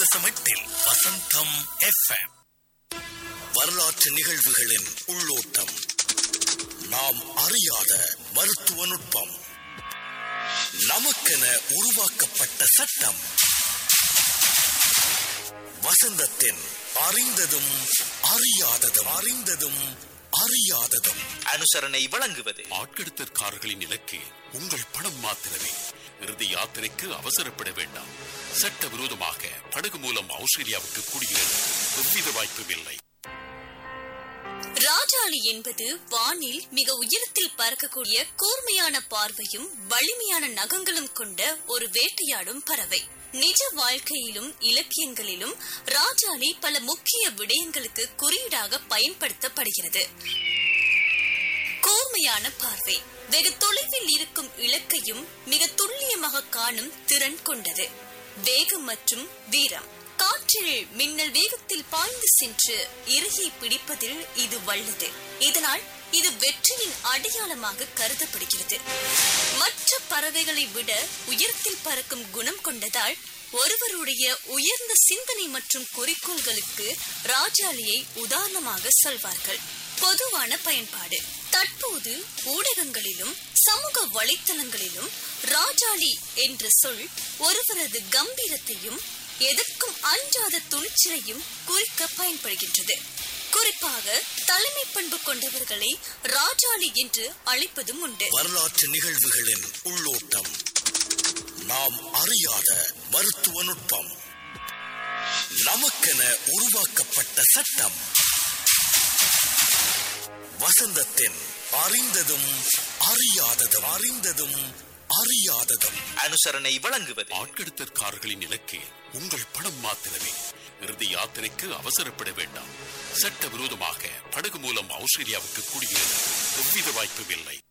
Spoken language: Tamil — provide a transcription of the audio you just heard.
தசம் எட்டில் வசந்தம் எஃப்எம் வரலாற்று நிகழ்வுகளின் உள்ளோட்டம் நாம் அறியாத மருத்துவ நுட்பம் நமக்கென உருவாக்கப்பட்ட சட்டம் வசந்தத்தின் அறிந்ததும் அறியாததும் அறிந்ததும் அறியாததும் அனுசரணை வழங்குவது ஆட்கடத்தற்காரர்களின் இலக்கு உங்கள் பணம் மாத்திரமே இறுதி யாத்திரைக்கு அவசரப்பட வேண்டாம் சட்டவிரோதமாக படகு மூலம் ஆஸ்திரேலியாவுக்கு குடியேற எவ்வித வாய்ப்பும் இல்லை ராஜாளி என்பது வானில் மிக உயரத்தில் பறக்கக்கூடிய கூர்மையான பார்வையும் வலிமையான நகங்களும் கொண்ட ஒரு வேட்டையாடும் பறவை நிஜ வாழ்க்கையிலும் இலக்கியங்களிலும் ராஜாளி பல முக்கிய விடயங்களுக்கு குறியீடாக பயன்படுத்தப்படுகிறது கூர்மையான பார்வை வெகு தொலைவில் இருக்கும் இலக்கையும் மிக துல்லியமாக காணும் திறன் கொண்டது வேகம் மற்றும் வீரம் காற்றில் மின்னல் வேகத்தில் பாய்ந்து சென்று இறுகி பிடிப்பதில் இது வல்லது இதனால் இது வெற்றியின் அடையாளமாக கருதப்படுகிறது மற்ற பறவைகளை விட உயரத்தில் பறக்கும் குணம் கொண்டதால் ஒருவருடைய உயர்ந்த சிந்தனை மற்றும் குறிக்கோள்களுக்கு ராஜாளியை உதாரணமாக சொல்வார்கள் பொதுவான பயன்பாடு தற்போது ஊடகங்களிலும் சமூக வலைத்தளங்களிலும் ராஜாளி என்ற சொல் ஒருவரது கம்பீரத்தையும் எதற்கும் அஞ்சாத துணிச்சலையும் குறிக்க பயன்படுகின்றது குறிப்பாக தலைமை பண்பு கொண்டவர்களை ராஜாளி என்று அழைப்பதும் உண்டு வரலாற்று நிகழ்வுகளின் உள்ளோட்டம் நாம் அறியாத மருத்துவ நுட்பம் நமக்கென உருவாக்கப்பட்ட சட்டம் வசந்தத்தின் அறிந்ததும் அறியாததும் அறிந்ததும் அறியாததும் அனுசரணை வழங்குவது ஆட்கடத்தற்காரர்களின் இலக்கு உங்கள் பணம் மாத்திரமே இறுதி யாத்திரைக்கு அவசரப்பட வேண்டாம் சட்டவிரோதமாக படகு மூலம் ஆஸ்திரேலியாவுக்கு குடியேற எவ்வித வாய்ப்பும் இல்லை